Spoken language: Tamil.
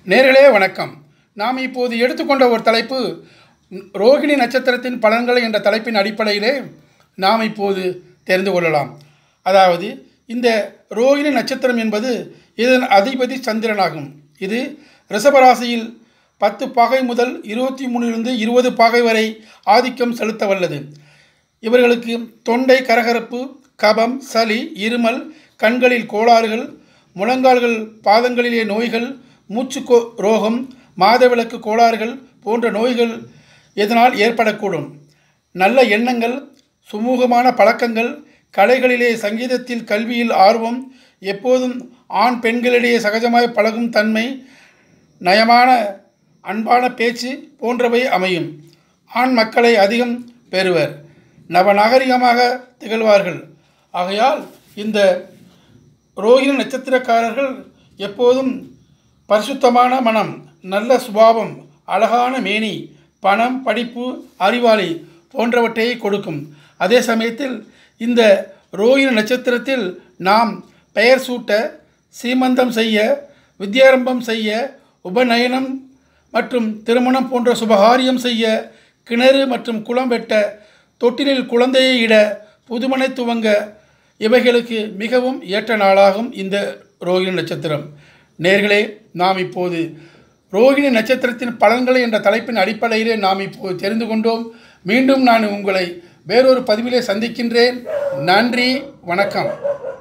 நேர்களே வணக்கம் நாம் இப்போது எடுத்துக்கொண்ட ஒரு தலைப்பு ரோகிணி நட்சத்திரத்தின் பலன்கள் என்ற தலைப்பின் அடிப்படையிலே நாம் இப்போது தெரிந்து கொள்ளலாம் அதாவது இந்த ரோகிணி நட்சத்திரம் என்பது இதன் அதிபதி சந்திரனாகும் இது ரிஷபராசியில் பத்து பாகை முதல் இருபத்தி மூணிலிருந்து இருபது பாகை வரை ஆதிக்கம் செலுத்த வல்லது இவர்களுக்கு தொண்டை கரகரப்பு கபம் சளி இருமல் கண்களில் கோளாறுகள் முழங்கால்கள் பாதங்களிலே நோய்கள் மூச்சு கோ ரோகம் மாதவிலக்கு கோளாறுகள் போன்ற நோய்கள் இதனால் ஏற்படக்கூடும் நல்ல எண்ணங்கள் சுமூகமான பழக்கங்கள் கலைகளிலே சங்கீதத்தில் கல்வியில் ஆர்வம் எப்போதும் ஆண் பெண்களிடையே சகஜமாய் பழகும் தன்மை நயமான அன்பான பேச்சு போன்றவை அமையும் ஆண் மக்களை அதிகம் பெறுவர் நவநாகரிகமாக திகழ்வார்கள் ஆகையால் இந்த ரோகிணி நட்சத்திரக்காரர்கள் எப்போதும் பரிசுத்தமான மனம் நல்ல சுபாவம் அழகான மேனி பணம் படிப்பு அறிவாளி போன்றவற்றை கொடுக்கும் அதே சமயத்தில் இந்த ரோகிணி நட்சத்திரத்தில் நாம் பெயர் சூட்ட சீமந்தம் செய்ய வித்யாரம்பம் செய்ய உபநயனம் மற்றும் திருமணம் போன்ற சுபகாரியம் செய்ய கிணறு மற்றும் குளம் வெட்ட தொட்டிலில் குழந்தையை இட புதுமனை துவங்க இவைகளுக்கு மிகவும் ஏற்ற நாளாகும் இந்த ரோகிணி நட்சத்திரம் நேர்களே நாம் இப்போது ரோகிணி நட்சத்திரத்தின் பலன்களை என்ற தலைப்பின் அடிப்படையிலே நாம் இப்போது தெரிந்து கொண்டோம் மீண்டும் நான் உங்களை வேறொரு பதிவிலே சந்திக்கின்றேன் நன்றி வணக்கம்